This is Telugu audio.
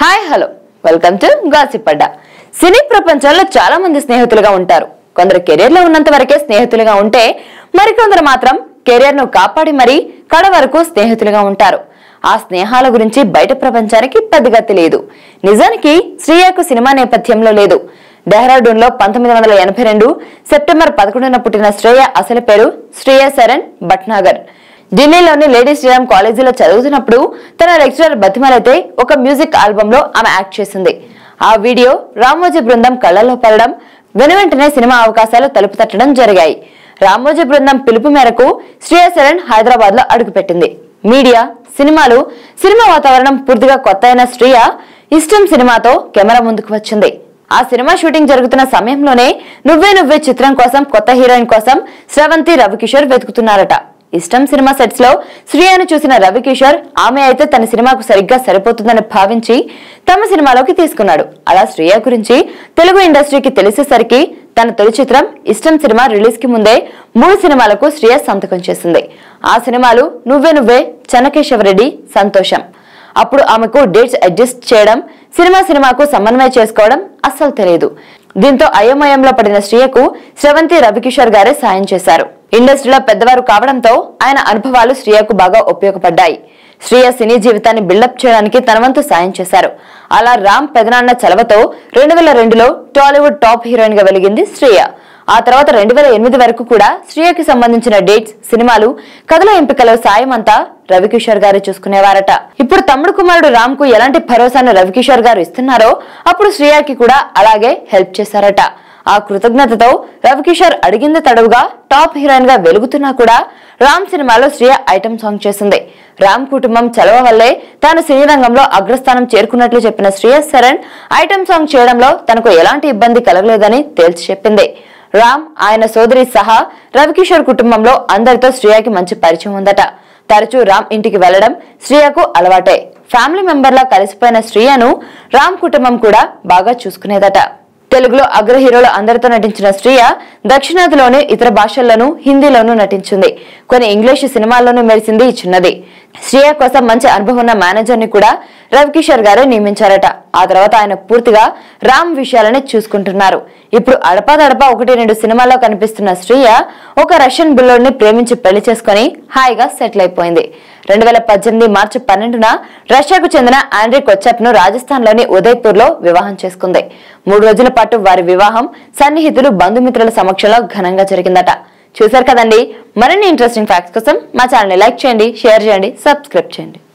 hi hello welcome to gossip Adda cine ప్రపంచంలో చాలా మంది స్నేహితులుగా ఉంటారు కొందరు కెరీర్ లో ఉన్నంత వరకే స్నేహితులుగా ఉంటే మరికొందరు మాత్రం కెరీర్ ను కాపాడి మరీ కడ వరకు స్నేహితులుగా ఉంటారు ఆ స్నేహాల గురించి బయట ప్రపంచానికి పెద్దగా తెలియదు నిజానికి శ్రీయాకు సినిమా నేపథ్యంలో లేదు డెహ్రాడూన్ లో పంతొమ్మిది వందల ఎనభై రెండు సెప్టెంబర్ పదకొండున పుట్టిన శ్రేయ అసలు పేరు శ్రేయ శరణ్ భట్నాగర్ ఢిల్లీలోని లేడీ శ్రీరామ్ కాలేజీలో చదువుతున్నప్పుడు తన లెక్చరర్ బతిమలైతే ఒక మ్యూజిక్ ఆల్బమ్ లో ఆమె యాక్ట్ చేసింది ఆ వీడియో రామోజీ బృందం కళ్ళలో పడడం వెనువెంటనే సినిమా అవకాశాలు తలుపు తట్టడం జరిగాయి రామోజీ బృందం పిలుపు మేరకు శ్రేయ శరణ్ హైదరాబాద్ లో అడుగుపెట్టింది మీడియా సినిమాలు సినిమా వాతావరణం పూర్తిగా కొత్త అయిన శ్రీయ ఇష్టం సినిమాతో కెమెరా ముందుకు వచ్చింది ఆ సినిమా షూటింగ్ జరుగుతున్న సమయంలోనే నువ్వే నువ్వే చిత్రం కోసం కొత్త హీరోయిన్ కోసం స్రవంతి రవికిషోర్ వెతుకుతున్నారట ఇష్టం సినిమా సెట్స్ లో శ్రీయాను చూసిన రవికిషోర్ ఆమె అయితే తన సినిమాకు సరిగ్గా సరిపోతుందని భావించి తమ సినిమాలోకి తీసుకున్నాడు అలా శ్రీయ గురించి తెలుగు ఇండస్ట్రీకి తెలిసేసరికి తన తొలి చిత్రం ఇష్టం సినిమా రిలీజ్ కి ముందే మూడు సినిమాలకు శ్రీయ సంతకం చేసింది ఆ సినిమాలు నువ్వే నువ్వే చెన్నకేశవరెడ్డి సంతోషం అప్పుడు ఆమెకు డేట్స్ అడ్జస్ట్ చేయడం సినిమా సినిమాకు సమన్వయం చేసుకోవడం అస్సలు తెలియదు దీంతో అయోమయంలో పడిన శ్రీయకు శ్రవంతి రవికిషోర్ గారే సాయం చేశారు ఇండస్ట్రీలో పెద్దవారు కావడంతో ఆయన అనుభవాలు శ్రీయకు బాగా ఉపయోగపడ్డాయి శ్రీయ సినీ జీవితాన్ని బిల్డప్ చేయడానికి తన వంతు సాయం చేశారు అలా రామ్ పెదనాన్న చలవతో రెండు వేల రెండులో టాలీవుడ్ టాప్ హీరోయిన్ గా వెలిగింది శ్రీయ ఆ తర్వాత రెండు వేల ఎనిమిది వరకు కూడా శ్రీయకి సంబంధించిన డేట్స్ సినిమాలు కథల ఎంపికలో సాయం అంతా రవికిషోర్ గారు చూసుకునేవారట ఇప్పుడు తమ్ముడు కుమారుడు రామ్ కు ఎలాంటి భరోసాను రవికిషోర్ గారు ఇస్తున్నారో అప్పుడు శ్రీయకి కూడా అలాగే హెల్ప్ చేశారట ఆ కృతజ్ఞతతో రవికిషోర్ అడిగింది తడవుగా టాప్ హీరోయిన్ గా వెలుగుతున్నా కూడా రామ్ సినిమాలో శ్రియ ఐటమ్ సాంగ్ చేసింది రామ్ కుటుంబం చలవ వల్లే తాను సినీ రంగంలో అగ్రస్థానం చేరుకున్నట్లు చెప్పిన శ్రేయ శరణ్ ఐటమ్ సాంగ్ చేయడంలో తనకు ఎలాంటి ఇబ్బంది కలగలేదని తేల్చి చెప్పింది రామ్ ఆయన సోదరి సహా రవికిషోర్ కుటుంబంలో అందరితో శ్రియకి మంచి పరిచయం ఉందట తరచూ రామ్ ఇంటికి వెళ్లడం శ్రియకు అలవాటే ఫ్యామిలీ మెంబర్లా కలిసిపోయిన శ్రియను రామ్ కుటుంబం కూడా బాగా చూసుకునేదట తెలుగులో అగ్ర హీరోలు అందరితో నటించిన శ్రియ దక్షిణాదిలోని ఇతర భాషల్లోనూ హిందీలోనూ నటించింది కొన్ని ఇంగ్లీష్ సినిమాల్లోనూ మెరిసింది ఈ చిన్నది శ్రియ కోసం మంచి అనుభవం ఉన్న మేనేజర్ ని కూడా రవికిషోర్ గారే నియమించారట ఆ తర్వాత ఆయన పూర్తిగా రామ్ విషయాలని చూసుకుంటున్నారు ఇప్పుడు అడపాదడపా ఒకటి రెండు సినిమాల్లో కనిపిస్తున్న శ్రియ ఒక రష్యన్ బుల్లోని ప్రేమించి పెళ్లి చేసుకుని హాయిగా సెటిల్ అయిపోయింది రెండు వేల పద్దెనిమిది మార్చి పన్నెండున రష్యాకు చెందిన ఆండ్రీ కొచ్చప్ ను రాజస్థాన్ లోని ఉదయ్పూర్ లో వివాహం చేసుకుంది మూడు రోజుల పాటు వారి వివాహం సన్నిహితులు బంధుమిత్రుల సమక్షంలో ఘనంగా జరిగిందట చూశారు కదండి మరిన్ని ఇంట్రెస్టింగ్ ఫ్యాక్ట్స్ కోసం మా ఛానల్ ని లైక్ చేయండి షేర్ చేయండి సబ్స్క్రైబ్ చేయండి